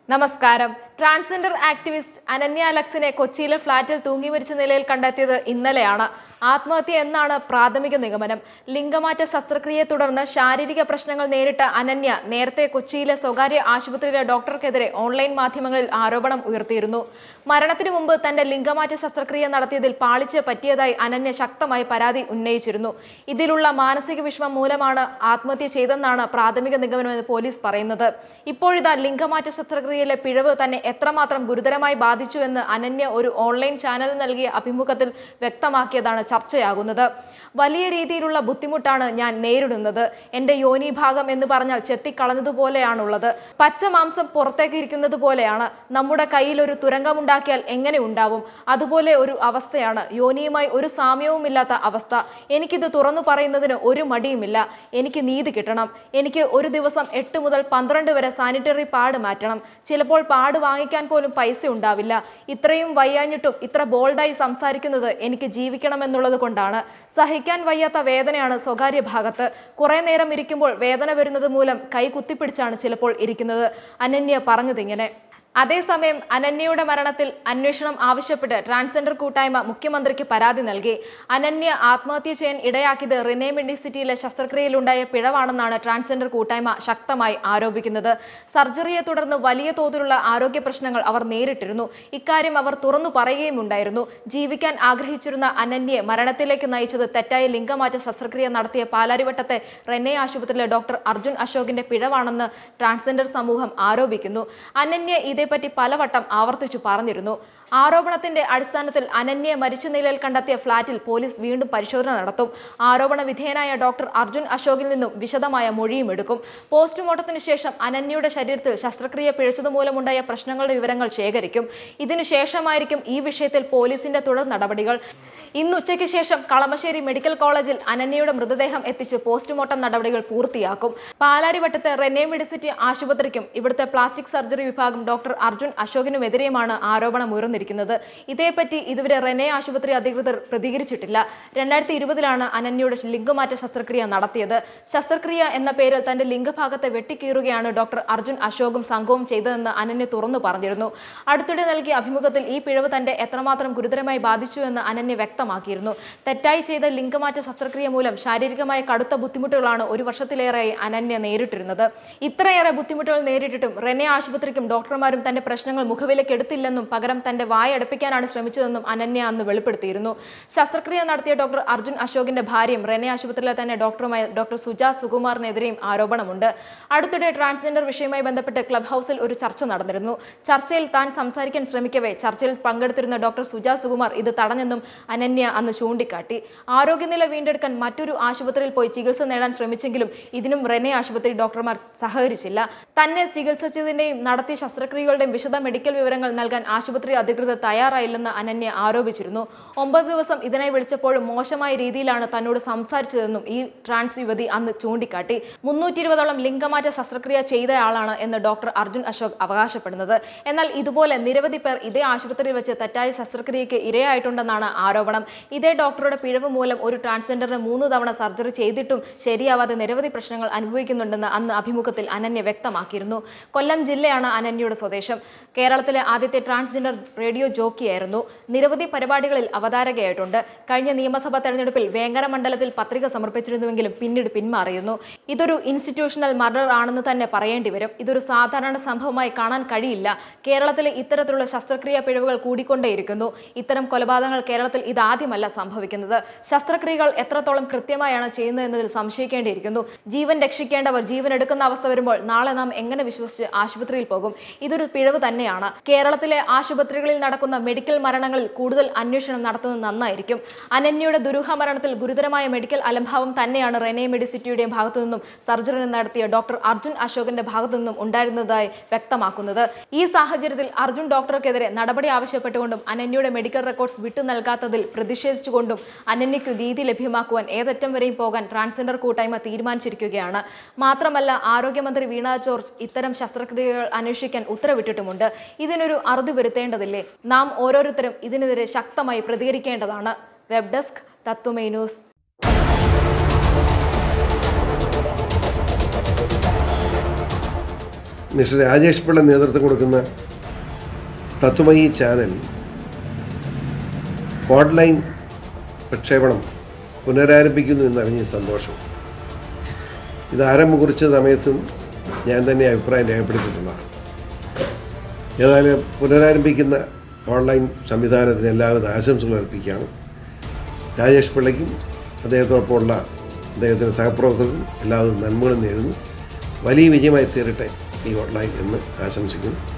നമസ്കാരം transgender activist Ananya അലക്സിനെ കൊച്ചിയിലെ ഫ്ളാറ്റിൽ തൂങ്ങി മരിച്ച നിലയിൽ കണ്ടെത്തിയത് ഇന്നലെയാണ് ആത്മഹത്യ എന്നാണ് പ്രാഥമിക നിഗമനം ലിംഗമാറ്റ ശസ്ത്രക്രിയയെ തുടർന്ന് ശാരീരിക പ്രശ്നങ്ങൾ നേരിട്ട അനന്യ നേരത്തെ കൊച്ചിയിലെ സ്വകാര്യ ആശുപത്രിയിലെ ഡോക്ടർക്കെതിരെ ഓൺലൈൻ മാധ്യമങ്ങളിൽ ആരോപണം ഉയർത്തിയിരുന്നു മരണത്തിനു മുമ്പ് തന്റെ ലിംഗമാറ്റ ശസ്ത്രക്രിയ നടത്തിയതിൽ പാളിച്ച് പറ്റിയതായി അനന്യ ശക്തമായി പരാതി ഉന്നയിച്ചിരുന്നു ഇതിലുള്ള മാനസിക വിഷമം മൂലമാണ് ആത്മഹത്യ ചെയ്തെന്നാണ് പ്രാഥമിക നിഗമനമെന്ന് പോലീസ് പറയുന്നത് ഇപ്പോഴിതാ ലിംഗമാറ്റ ശസ്ത്രക്രിയയിലെ പിഴവ് തന്നെ എത്രമാത്രം ഗുരുതരമായി ബാധിച്ചു എന്ന് അനന്യ ഒരു ഓൺലൈൻ ചാനൽ നൽകിയ അഭിമുഖത്തിൽ വ്യക്തമാക്കിയതാണ് ചർച്ചയാകുന്നത് വലിയ രീതിയിലുള്ള ബുദ്ധിമുട്ടാണ് ഞാൻ നേരിടുന്നത് എന്റെ യോനി ഭാഗം എന്ന് പറഞ്ഞാൽ ചെത്തിക്കളഞ്ഞതുപോലെയാണുള്ളത് പച്ച മാംസം പുറത്തേക്ക് ഇരിക്കുന്നത് പോലെയാണ് നമ്മുടെ കയ്യിൽ ഒരു തുരങ്കമുണ്ടാക്കിയാൽ എങ്ങനെ ഉണ്ടാവും അതുപോലെ ഒരു അവസ്ഥയാണ് യോനിയുമായി ഒരു സാമ്യവുമില്ലാത്ത അവസ്ഥ എനിക്കിത് തുറന്നു പറയുന്നതിന് ഒരു മടിയുമില്ല എനിക്ക് നീതി കിട്ടണം എനിക്ക് ഒരു ദിവസം എട്ട് മുതൽ പന്ത്രണ്ട് വരെ സാനിറ്ററി പാഡ് മാറ്റണം ചിലപ്പോൾ പാഡ് വാങ്ങിക്കാൻ പോലും പൈസ ഉണ്ടാവില്ല ഇത്രയും വയ്യാഞ്ഞിട്ടും ഇത്ര ബോൾഡായി സംസാരിക്കുന്നത് എനിക്ക് ജീവിക്കണമെന്നുള്ളത് കൊണ്ടാണ് സഹിക്കാൻ വയ്യാത്ത വേദനയാണ് സ്വകാര്യ ഭാഗത്ത് കുറെ നേരം ഇരിക്കുമ്പോൾ വേദന വരുന്നത് മൂലം കൈ കുത്തിപ്പിടിച്ചാണ് ചിലപ്പോൾ ഇരിക്കുന്നത് അനന്യ പറഞ്ഞതിങ്ങനെ അതേസമയം അനന്യയുടെ മരണത്തിൽ അന്വേഷണം ആവശ്യപ്പെട്ട് ട്രാൻസ്ജെൻഡർ കൂട്ടായ്മ മുഖ്യമന്ത്രിക്ക് പരാതി നൽകി അനന്യ ആത്മഹത്യ ചെയ്യാൻ ഇടയാക്കിയത് റിനെ മെഡിസിറ്റിയിലെ ശസ്ത്രക്രിയയിലുണ്ടായ പിഴവാണെന്നാണ് ട്രാൻസ്ജെൻഡർ കൂട്ടായ്മ ശക്തമായി ആരോപിക്കുന്നത് സർജറിയെ തുടർന്ന് വലിയ തോതിലുള്ള ആരോഗ്യ പ്രശ്നങ്ങൾ അവർ നേരിട്ടിരുന്നു ഇക്കാര്യം അവർ തുറന്നു പറയുകയുമുണ്ടായിരുന്നു ജീവിക്കാൻ ആഗ്രഹിച്ചിരുന്ന അനന്യയെ മരണത്തിലേക്ക് നയിച്ചത് തെറ്റായ ലിംഗമാറ്റ ശസ്ത്രക്രിയ നടത്തിയ പാലാരിവട്ടത്തെ റെന്നെ ആശുപത്രിയിലെ ഡോക്ടർ അർജുൻ അശോകിന്റെ പിഴവാണെന്ന് ട്രാൻസ്ജെൻഡർ സമൂഹം ആരോപിക്കുന്നു അനന്യ ഇതേപ്പറ്റി പലവട്ടം ആവർത്തിച്ചു പറഞ്ഞിരുന്നു ആരോപണത്തിന്റെ അടിസ്ഥാനത്തിൽ അനന്യയെ മരിച്ച നിലയിൽ കണ്ടെത്തിയ ഫ്ളാറ്റിൽ പോലീസ് വീണ്ടും പരിശോധന നടത്തും ആരോപണ വിധേയനായ ഡോക്ടർ അർജുൻ അശോകിൽ നിന്നും വിശദമായ മൊഴിയും എടുക്കും പോസ്റ്റ്മോർട്ടത്തിന് ശേഷം അനന്യയുടെ ശരീരത്തിൽ ശസ്ത്രക്രിയ പിഴച്ചത് മൂലമുണ്ടായ പ്രശ്നങ്ങളുടെ വിവരങ്ങൾ ശേഖരിക്കും ഇതിനു ശേഷമായിരിക്കും ഈ വിഷയത്തിൽ പോലീസിന്റെ തുടർ നടപടികൾ ഇന്ന് ഉച്ചയ്ക്ക് ശേഷം കളമശ്ശേരി മെഡിക്കൽ കോളേജിൽ അനന്യയുടെ മൃതദേഹം എത്തിച്ച് പോസ്റ്റ്മോർട്ടം നടപടികൾ പൂർത്തിയാക്കും പാലാരിവട്ടത്തെ റെനെ മെഡിസിറ്റി ആശുപത്രിക്കും ഇവിടുത്തെ പ്ലാസ്റ്റിക് സർജറി വിഭാഗം ഡോക്ടർ അർജുൻ അശോകിനുമെതിരെയുമാണ് ആരോപണം ഉയർന്നിരിക്കുന്നത് ഇതേപ്പറ്റി ഇതുവരെ റെനെ ആശുപത്രി അധികൃതർ പ്രതികരിച്ചിട്ടില്ല രണ്ടായിരത്തി ഇരുപതിലാണ് അനന്യയുടെ ലിംഗമാറ്റ ശസ്ത്രക്രിയ നടത്തിയത് ശസ്ത്രക്രിയ എന്ന പേരിൽ തന്റെ ലിംഗഭാഗത്തെ വെട്ടിക്കീറുകയാണ് ഡോക്ടർ അർജുൻ അശോകും സംഘവും ചെയ്തതെന്ന് അനന്യ തുറന്നു പറഞ്ഞിരുന്നു അടുത്തിടെ നൽകിയ അഭിമുഖത്തിൽ ഈ പിഴവ് തന്റെ എത്രമാത്രം ഗുരുതരമായി ബാധിച്ചു എന്ന് അനന്യ വ്യക്തമാക്കിയിരുന്നു തെറ്റായി ചെയ്ത ലിംഗമാറ്റ ശസ്ത്രക്രിയ മൂലം ശാരീരികമായ കടുത്ത ബുദ്ധിമുട്ടുകളാണ് ഒരു വർഷത്തിലേറെയായി അനന്യ നേരിട്ടിരുന്നത് ഇത്രയേറെ ബുദ്ധിമുട്ടുകൾ നേരിട്ടിട്ടും റെനെ ആശുപത്രിക്കും ഡോക്ടർമാരും തന്റെ പ്രശ്നങ്ങൾ മുഖവിലേക്ക് എടുത്തില്ലെന്നും പകരം തന്റെ വായടപ്പിക്കാനാണ് ശ്രമിച്ചതെന്നും അനന്യ അന്ന് വെളിപ്പെടുത്തിയിരുന്നു ശസ്ത്രക്രിയ നടത്തിയ ഡോക്ടർ അർജുൻ അശോകിന്റെ ഭാര്യയും റെനെ ആശുപത്രിയിലെ തന്നെ ഡോക്ടറുമായ ഡോക്ടർ സുജ സുകുമാറിനെതിരെയും ആരോപണമുണ്ട് അടുത്തിടെ ട്രാൻസ്ജെൻഡർ വിഷയവുമായി ബന്ധപ്പെട്ട് ക്ലബ് ഹൗസിൽ ഒരു ചർച്ച നടന്നിരുന്നു ചർച്ചയിൽ താൻ സംസാരിക്കാൻ ശ്രമിക്കവേ ചർച്ചയിൽ പങ്കെടുത്തിരുന്ന ഡോക്ടർ സുജ സുകുമാർ ഇത് തടഞ്ഞെന്നും അനന്യ അന്ന് ചൂണ്ടിക്കാട്ടി ആരോഗ്യനില വീണ്ടെടുക്കാൻ മറ്റൊരു ആശുപത്രിയിൽ പോയി ചികിത്സ നേടാൻ ശ്രമിച്ചെങ്കിലും ഇതിനും റെനെ ആശുപത്രി ഡോക്ടർമാർ സഹകരിച്ചില്ല തന്നെ ചികിത്സിച്ചതിന്റെയും നടത്തിയ ശസ്ത്രക്രിയകളുടെയും വിശദ മെഡിക്കൽ വിവരങ്ങൾ നൽകാൻ ആശുപത്രി അധികൃതർ തയ്യാറായില്ലെന്ന് അനന്യ ആരോപിച്ചിരുന്നു ഒമ്പത് ദിവസം ഇതിനായി വിളിച്ചപ്പോഴും മോശമായ രീതിയിലാണ് തന്നോട് സംസാരിച്ചതെന്നും ഈ ട്രാൻസ് യുവതി അന്ന് ചൂണ്ടിക്കാട്ടി മുന്നൂറ്റി ഇരുപതോളം ലിംഗമാറ്റ ശസ്ത്രക്രിയ ചെയ്തയാളാണ് എന്ന് ഡോക്ടർ അർജുൻ അശോക് അവകാശപ്പെടുന്നത് എന്നാൽ ഇതുപോലെ നിരവധി പേർ ഇതേ ആശുപത്രിയിൽ വെച്ച് തെറ്റായ ശസ്ത്രക്രിയയ്ക്ക് ഇരയായിട്ടുണ്ടെന്നാണ് ആരോപണം ഇതേ ഡോക്ടറുടെ പിഴവ് മൂലം ഒരു ട്രാൻസ്ജെൻഡറിന് മൂന്ന് തവണ സർജറി ചെയ്തിട്ടും ശരിയാവാതെ നിരവധി പ്രശ്നങ്ങൾ അനുഭവിക്കുന്നുണ്ടെന്ന് അന്ന് അഭിമുഖത്തിൽ അനന്യ വ്യക്തമാക്കിയിരുന്നു കൊല്ലം ജില്ലയാണ് അനന്യയുടെ സ്വദേശം കേരളത്തിലെ ആദ്യത്തെ ട്രാൻസ്ജെൻഡർ റേഡിയോ ജോക്കിയായിരുന്നു നിരവധി പരിപാടികളിൽ അവതാരകയായിട്ടുണ്ട് കഴിഞ്ഞ നിയമസഭാ തെരഞ്ഞെടുപ്പിൽ വേങ്ങര മണ്ഡലത്തിൽ പത്രിക സമർപ്പിച്ചിരുന്നുവെങ്കിലും പിന്നീട് പിന്മാറിയിരുന്നു ഇതൊരു ഇൻസ്റ്റിറ്റ്യൂഷണൽ മർഡർ ആണെന്ന് തന്നെ പറയേണ്ടി വരും ഇതൊരു സാധാരണ സംഭവമായി കാണാൻ കഴിയില്ല കേരളത്തിലെ ഇത്തരത്തിലുള്ള ശസ്ത്രക്രിയ പിഴവുകൾ കൂടിക്കൊണ്ടേയിരിക്കുന്നു ഇത്തരം കൊലപാതകങ്ങൾ കേരളത്തിൽ ഇതാദ്യമല്ല സംഭവിക്കുന്നത് ശസ്ത്രക്രിയകൾ എത്രത്തോളം കൃത്യമായാണ് ചെയ്യുന്നത് എന്നതിൽ സംശയിക്കേണ്ടിയിരിക്കുന്നു ജീവൻ രക്ഷിക്കേണ്ടവർ ജീവൻ എടുക്കുന്ന അവസ്ഥ വരുമ്പോൾ നാളെ നാം എങ്ങനെ വിശ്വസിച്ച് ആശുപത്രിയിൽ പോകും ഇതൊരു പിഴവ് തന്നെയാണ് കേരളത്തിലെ ആശുപത്രികളിൽ നടക്കുന്ന മെഡിക്കൽ മരണങ്ങളിൽ കൂടുതൽ അന്വേഷണം നടത്തുന്നത് നന്നായിരിക്കും അനന്യയുടെ ദുരൂഹ മരണത്തിൽ ഗുരുതരമായ മെഡിക്കൽ അലംഭാവം തന്നെയാണ് റെനെ മെഡിസിറ്റിയുടെയും ഭാഗത്തു നിന്നും സർജറി നടത്തിയ ഡോക്ടർ അർജുൻ അശോകന്റെ ഭാഗത്തു നിന്നും ഉണ്ടായിരുന്നതായി വ്യക്തമാക്കുന്നത് ഈ സാഹചര്യത്തിൽ അർജുൻ ഡോക്ടർക്കെതിരെ നടപടി ആവശ്യപ്പെട്ടുകൊണ്ടും അനന്യയുടെ മെഡിക്കൽ റെക്കോർഡ്സ് വിട്ടു നൽകാത്തതിൽ പ്രതിഷേധിച്ചുകൊണ്ടും അനന്യയ്ക്കു നീതി ലഭ്യമാക്കുവാൻ ഏതറ്റം വരെയും പോകാൻ ട്രാൻസ്ജെൻഡർ കൂട്ടായ്മ തീരുമാനിച്ചിരിക്കുകയാണ് മാത്രമല്ല ആരോഗ്യമന്ത്രി വീണ ജോർജ് ഇത്തരം ശസ്ത്രക്രിയകൾ അന്വേഷിക്കാൻ ഉത്തരവിട്ടിട്ടുമുണ്ട് ഇതിനൊരു അറുതി വരുത്തേണ്ടതില്ലേ നാം ഓരോരുത്തരും ഇതിനെതിരെ ശക്തമായി പ്രതികരിക്കേണ്ടതാണ് വെബ് ഡെസ്ക് തത്വമേ ന്യൂസ് മിസ്റ്റർ രാജേഷ് പിള്ള നേതൃത്വം കൊടുക്കുന്ന തത്വമയി ചാനൽ ഓൺലൈൻ പ്രക്ഷേപണം പുനരാരംഭിക്കുന്നു എന്നറിഞ്ഞ സന്തോഷം ഇത് ആരംഭം കുറിച്ച സമയത്തും ഞാൻ തന്നെ അഭിപ്രായം രേഖപ്പെടുത്തിയിട്ടുള്ളതാണ് ഏതായാലും പുനരാരംഭിക്കുന്ന ഓൺലൈൻ സംവിധാനത്തിന് എല്ലാവിധ ആശംസകൾ അർപ്പിക്കുകയാണ് രാജേഷ് പിള്ളയ്ക്കും അദ്ദേഹത്തോടൊപ്പമുള്ള അദ്ദേഹത്തിൻ്റെ സഹപ്രവർത്തകർക്കും എല്ലാവിധ നന്മകളും നേരുന്നു വലിയ വിജയമായി തീരട്ടെ ഈ ഓൺലൈൻ എന്ന് ആശംസിക്കുന്നു